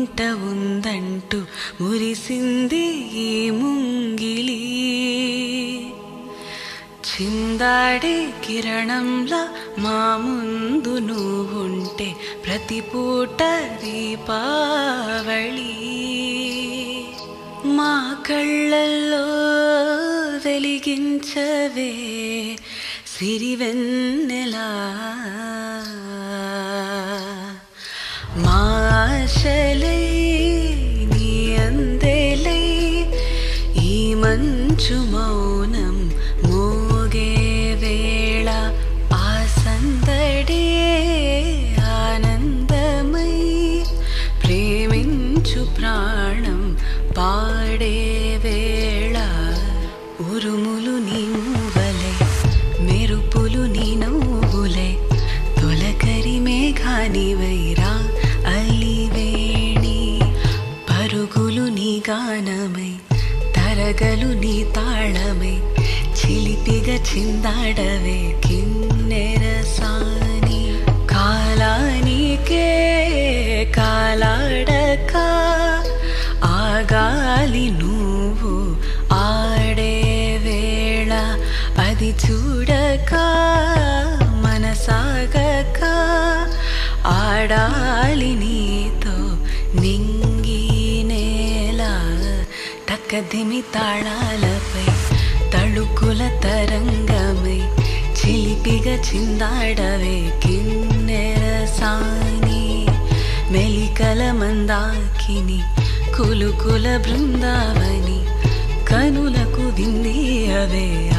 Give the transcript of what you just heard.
వెంట ఉందంటూ మురిసింది ఈ ముంగిలి చిందాడే కిరణంలా మా ముందు నువ్వుంటే ప్రతి పూట దీపావళి మా కళ్ళల్లో వెలిగించవే సిరివెన్నెలా మాశలై నీ అందెలై ఈ మంచు మౌనం మోగే వేళ ఆ సందడే ఆనందమై ప్రేమించు ప్రాణం పాడే వేళ ఉరుములు నీ మూవలే మెరుపులు నీ నవ్వులే తొలకరి మేఘాని వైరా అలివేణి పరుగులు నీ గానమై తరగలు నీ తాళమై చిలిపిగా చిందాడవే కిన్నెర సాని కాలానికే కాలాడక ఆగాలి నువ్వు ఆడే వేళ అది చూడక మనసాగక ఆడాలి నీతో నింగి నేల తక్కదిమి తాళాలపై తళుకుల తరంగమై చిలిపిగా చిందాడవే కిన్నెర సాని మెలికల మందాకిని కులుకుల బృందావని కనులకు వింది అవే